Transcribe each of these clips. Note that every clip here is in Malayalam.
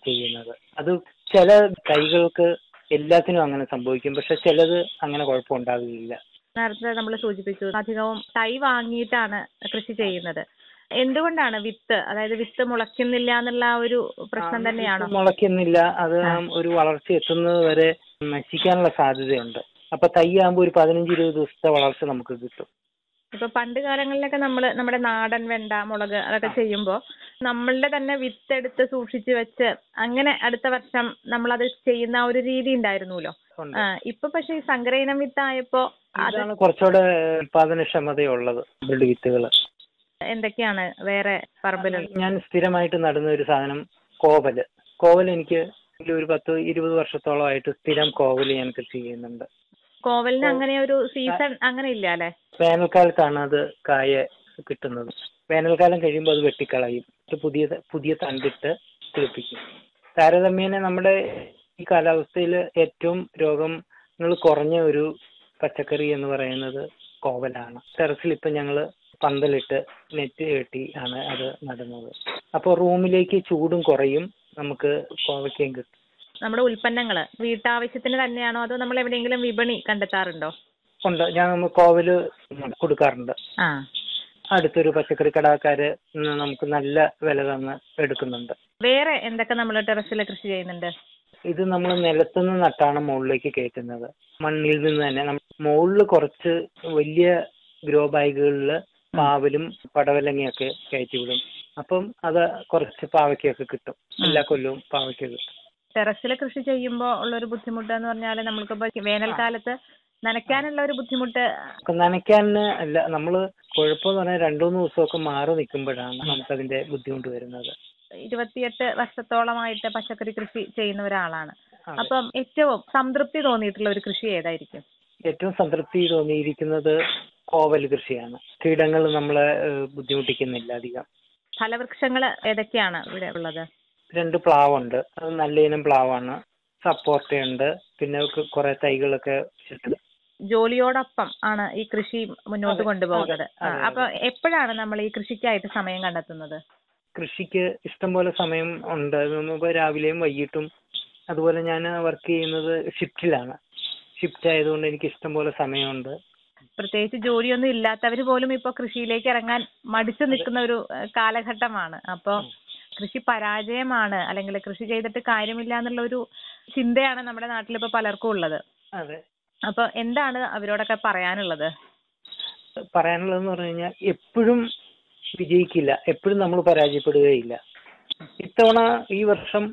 ചെയ്യുന്നത് അത് ചില തൈകൾക്ക് എല്ലാത്തിനും അങ്ങനെ സംഭവിക്കും പക്ഷെ ചിലത് അങ്ങനെ കുഴപ്പമുണ്ടാകുകയില്ല നേരത്തെ നമ്മൾ സൂചിപ്പിച്ചു അധികവും തൈ വാങ്ങിയിട്ടാണ് കൃഷി ചെയ്യുന്നത് എന്തുകൊണ്ടാണ് വിത്ത് അതായത് വിത്ത് മുളയ്ക്കുന്നില്ല എന്നുള്ള ആ ഒരു പ്രശ്നം തന്നെയാണോ ഇത് മുളയ്ക്കുന്നില്ല അത് ആ. ഒരു വളർച്ച എത്തുന്നത് വരെ നശിക്കാനുള്ള സാധ്യതയുണ്ട് അപ്പൊ തൈ ആകുമ്പോൾ ഒരു പതിനഞ്ച് ഇരുപത് ദിവസത്തെ വളർച്ച നമുക്ക് കിട്ടും ഇപ്പൊ പണ്ട് കാലങ്ങളിലൊക്കെ നമ്മൾ നമ്മുടെ നാടൻ വെണ്ട മുളക് അതൊക്കെ ചെയ്യുമ്പോൾ നമ്മളുടെ തന്നെ വിത്ത് എടുത്ത് സൂക്ഷിച്ച് വെച്ച് അങ്ങനെ അടുത്ത വർഷം നമ്മളത് ചെയ്യുന്ന ആ ഒരു രീതി ഉണ്ടായിരുന്നല്ലോ ഉണ്ട്. ആ, ഇപ്പൊ പക്ഷെ ഈ സങ്കര ഇനം വിത്തായപ്പോ അത് ഇതാണ് കുറച്ചുകൂടെ ഉൽപാദനക്ഷമതയുള്ളത് ഹൈബ്രിഡ് വിത്തുകൾ എന്തൊക്കെയാണ് വേറെ പറമ്പിലുള്ള ഞാൻ സ്ഥിരമായിട്ട് നടുന്ന ഒരു സാധനം കോവല് കോവൽ എനിക്ക് ഒരു പത്ത് ഇരുപത് വർഷത്തോളമായിട്ട് സ്ഥിരം കോവല് ഞാൻ കൃഷി ചെയ്യുന്നുണ്ട് കോവലിന് അങ്ങനെ ഒരു സീസൺ അങ്ങനെ ഇല്ല അല്ലെ വേനൽക്കാലത്താണ് അത് കായ കിട്ടുന്നത് വേനൽക്കാലം കഴിയുമ്പോൾ അത് വെട്ടിക്കളയും ഇത് പുതിയ പുതിയ തണ്ടിട്ട് കിളിപ്പിക്കും താരതമ്യേന നമ്മുടെ ഈ കാലാവസ്ഥയിൽ ഏറ്റവും രോഗങ്ങൾ കുറഞ്ഞ ഒരു പച്ചക്കറി എന്ന് പറയുന്നത് കോവലാണ് ടെറസിൽ ഇപ്പം ഞങ്ങൾ പന്തലിട്ട് നെറ്റ് കെട്ടി ആണ് അത് നടുന്നത് അപ്പോൾ റൂമിലേക്ക് ചൂടും കുറയും നമുക്ക് കോവയ്ക്കയും കിട്ടും നമ്മുടെ ഉൽപ്പന്നങ്ങള് വീട്ടാവശ്യത്തിന് തന്നെയാണോ അതോ നമ്മൾ എവിടെയെങ്കിലും വിപണി കണ്ടെത്താറുണ്ടോ ഉണ്ട് ഞാൻ കോവല് കൊടുക്കാറുണ്ട് ആ അടുത്തൊരു പച്ചക്കറി കടക്കാര് നമുക്ക് നല്ല വില തന്ന് എടുക്കുന്നുണ്ട് വേറെ എന്തൊക്കെ നമ്മൾ ടെറസിൽ കൃഷി ചെയ്യുന്നുണ്ട് ഇത് നമ്മൾ നിലത്തുനിന്ന് നട്ടാണ് മുകളിലേക്ക് കയറ്റുന്നത് മണ്ണിൽ നിന്ന് തന്നെ മുകളിൽ കുറച്ച് വലിയ ഗ്രോ ബാഗുകളിൽ പാവലും പടവലങ്ങയൊക്കെ കയറ്റി വിടും അപ്പം അത് കുറച്ച് പാവയ്ക്കൊക്കെ കിട്ടും എല്ലാ കൊല്ലവും പാവയ്ക്ക കിട്ടും ടെറസിൽ കൃഷി ചെയ്യുമ്പോൾ ഉള്ളൊരു ബുദ്ധിമുട്ട് എന്ന് പറഞ്ഞാൽ നമ്മൾക്കിപ്പോ വേനൽക്കാലത്ത് നനയ്ക്കാനുള്ള ഒരു ബുദ്ധിമുട്ട് ഒക്കെ നനയ്ക്കാൻ അല്ല നമ്മൾ കുഴപ്പമെന്ന് പറഞ്ഞാൽ രണ്ടു മൂന്ന് ദിവസമൊക്കെ മാറി നിൽക്കുമ്പോഴാണ് നമുക്കതിന്റെ ബുദ്ധിമുട്ട് വരുന്നത് ഇരുപത്തിയെട്ട് വർഷത്തോളമായിട്ട് പച്ചക്കറി കൃഷി ചെയ്യുന്ന ഒരാളാണ് അതെ. അപ്പം ഏറ്റവും സംതൃപ്തി തോന്നിയിട്ടുള്ള ഒരു കൃഷി ഏതായിരിക്കും ഏറ്റവും സംതൃപ്തി തോന്നിയിരിക്കുന്നത് കോവൽ കൃഷിയാണ് കീടങ്ങൾ നമ്മളെ ഏഹ്, ബുദ്ധിമുട്ടിക്കുന്നില്ല അധികം ഫലവൃക്ഷങ്ങൾ ഏതൊക്കെയാണ് ഇവിടെ ഉള്ളത് രണ്ട് പ്ലാവുണ്ട് അത് നല്ല ഇനം പ്ലാവാണ് സപ്പോർട്ടയുണ്ട് പിന്നെ കു- കുറെ തൈകളൊക്കെ വെച്ചിട്ടുണ്ട് ജോലിയോടൊപ്പം ആണ് ഈ കൃഷി മുന്നോട്ട് അതെ, കൊണ്ടുപോകുന്നത് അതെ, അതെ, അപ്പൊ എപ്പോഴാണ് നമ്മൾ ഈ കൃഷിക്കായിട്ട് സമയം കണ്ടെത്തുന്നത് കൃഷിക്ക് ഇഷ്ടംപോലെ സമയം ഉണ്ട് നമുക്ക് രാവിലെയും വൈകിട്ടും അതുപോലെ ഞാൻ വർക്ക് ചെയ്യുന്നത് ഷിഫ്റ്റിലാണ് ഷിഫ്റ്റ് ആയതുകൊണ്ട് എനിക്ക് ഇഷ്ടംപോലെ സമയമുണ്ട് പ്രത്യേകിച്ച് ജോലിയൊന്നും ഇല്ലാത്തവർ പോലും ഇപ്പൊ കൃഷിയിലേക്ക് ഇറങ്ങാൻ മടിച്ചു നിൽക്കുന്ന ഒരു ഏഹ്, കാലഘട്ടമാണ് അപ്പൊ കൃഷി പരാജയമാണ് അല്ലെങ്കിൽ കൃഷി ചെയ്തിട്ട് കാര്യമില്ല എന്നുള്ള ഒരു ചിന്തയാണ് നമ്മുടെ നാട്ടിൽ ഇപ്പൊ പലർക്കും ഉള്ളത് അതെ അപ്പൊ എന്താണ് അവരോടൊക്കെ പറയാനുള്ളത് പറയാനുള്ളതെന്ന് പറഞ്ഞു കഴിഞ്ഞാൽ എപ്പോഴും വിജയിക്കില്ല എപ്പോഴും നമ്മൾ പരാജയപ്പെടുകയില്ല ഇത്തവണ ഈ വർഷം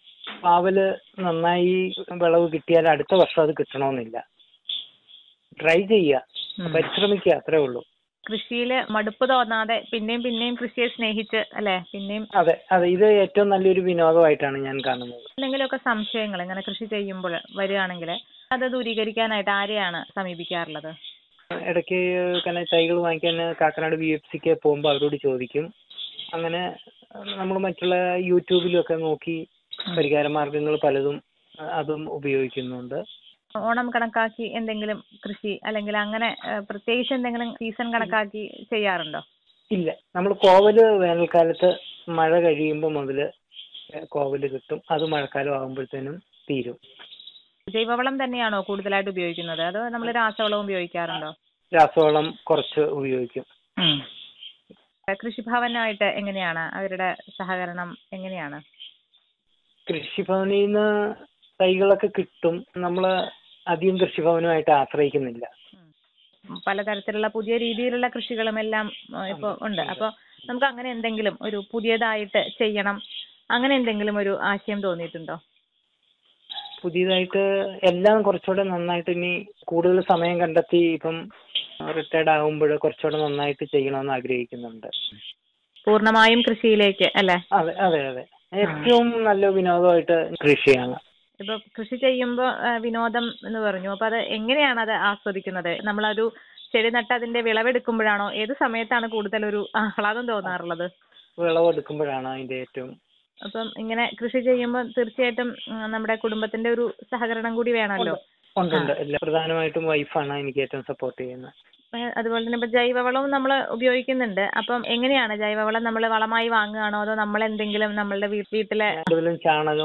പാവല് നന്നായി വിളവ് കിട്ടിയാൽ അടുത്ത വർഷം അത് കിട്ടണമെന്നില്ല ട്രൈ ചെയ്യുക ഉം. പരിശ്രമിക്കുക അത്രേ ഉള്ളൂ കൃഷിയിൽ മടുപ്പ് തോന്നാതെ പിന്നെയും പിന്നെയും കൃഷിയെ സ്നേഹിച്ച് അല്ലെ പിന്നെയും അതെ അതെ ഇത് ഏറ്റവും നല്ലൊരു വിനോദമായിട്ടാണ് ഞാൻ കാണുന്നത് എന്തെങ്കിലുമൊക്കെ സംശയങ്ങൾ ഇങ്ങനെ കൃഷി ചെയ്യുമ്പോൾ വരികയാണെങ്കിൽ അത് ദൂരീകരിക്കാനായിട്ട് ആരെയാണ് സമീപിക്കാറുള്ളത് ഇടയ്ക്ക് പിന്നെ തൈകൾ വാങ്ങിക്കാൻ കാക്കനാട് വി എഫ് സിക്ക് പോകുമ്പോൾ അവരോട് ചോദിക്കും അങ്ങനെ നമ്മൾ മറ്റുള്ള യൂട്യൂബിലൊക്കെ നോക്കി പരിഹാര മാർഗങ്ങൾ പലതും അഹ് അതും ഉപയോഗിക്കുന്നുണ്ട് ഓണം കണക്കാക്കി എന്തെങ്കിലും കൃഷി അല്ലെങ്കിൽ അങ്ങനെ ഏഹ്, പ്രത്യേകിച്ച് എന്തെങ്കിലും സീസൺ കണക്കാക്കി ചെയ്യാറുണ്ടോ ഇല്ല നമ്മൾ കോവല് വേനൽക്കാലത്ത് മഴ കഴിയുമ്പോൾ മുതൽ കോവല് കിട്ടും അത് മഴക്കാലം ആകുമ്പോഴത്തേനും തീരും ജൈവവളം തന്നെയാണോ കൂടുതലായിട്ട് ഉപയോഗിക്കുന്നത് അതോ നമ്മൾ രാസവളം ഉപയോഗിക്കാറുണ്ടോ രാസവളം കുറച്ച് ഉപയോഗിക്കും കൃഷിഭവനായിട്ട് എങ്ങനെയാണ് അവരുടെ സഹകരണം എങ്ങനെയാണ് കൃഷിഭവനിൽ നിന്ന് തൈകളൊക്കെ കിട്ടും നമ്മൾ അധികം കൃഷിഭവനുമായിട്ട് ആശ്രയിക്കുന്നില്ല ഉം. പലതരത്തിലുള്ള പുതിയ രീതിയിലുള്ള കൃഷികളും എല്ലാം ഏഹ്, ഇപ്പൊ ഉണ്ട് അപ്പൊ നമുക്ക് അങ്ങനെ എന്തെങ്കിലും ഒരു പുതിയതായിട്ട് ചെയ്യണം അങ്ങനെ എന്തെങ്കിലും ഒരു ആശയം തോന്നിയിട്ടുണ്ടോ പുതിയതായിട്ട് എല്ലാം കുറച്ചുകൂടെ നന്നായിട്ട് ഇനി കൂടുതൽ സമയം കണ്ടെത്തി ഇപ്പം റിട്ടയർഡ് ആകുമ്പോൾ കുറച്ചുകൂടെ നന്നായിട്ട് ചെയ്യണമെന്ന് ആഗ്രഹിക്കുന്നുണ്ട് പൂർണ്ണമായും കൃഷിയിലേക്ക് അല്ലെ അതെ അതെ അതെ ഏറ്റവും നല്ല വിനോദമായിട്ട് കൃഷിയാണ് ഇപ്പൊ കൃഷി ചെയ്യുമ്പോൾ വിനോദം എന്ന് പറഞ്ഞു അപ്പൊ അത് എങ്ങനെയാണ് അത് ആസ്വദിക്കുന്നത് നമ്മളൊരു ചെടി നട്ട് അതിന്റെ വിളവെടുക്കുമ്പോഴാണോ ഏത് സമയത്താണ് കൂടുതൽ ഒരു ആഹ്ലാദം തോന്നാറുള്ളത് വിളവെടുക്കുമ്പോഴാണ് അതിന്റെ ഏറ്റവും അപ്പം ഇങ്ങനെ കൃഷി ചെയ്യുമ്പോൾ തീർച്ചയായിട്ടും ഉം, നമ്മുടെ കുടുംബത്തിന്റെ ഒരു സഹകരണം കൂടി വേണമല്ലോ ഉണ്ടുണ്ട് എല്ലാ പ്രധാനമായിട്ടും വൈഫാണ് എനിക്ക് ഏറ്റവും സപ്പോർട്ട് ചെയ്യുന്നത് ഏഹ് അതുപോലെ തന്നെ ഇപ്പൊ ജൈവവളവും നമ്മൾ ഉപയോഗിക്കുന്നുണ്ട് അപ്പം എങ്ങനെയാണ് ജൈവവളം നമ്മൾ വളമായി വാങ്ങുകയാണോ അതോ നമ്മൾ എന്തെങ്കിലും നമ്മളുടെ വീ- വീട്ടിലെ കൂടുതലും ചാണകം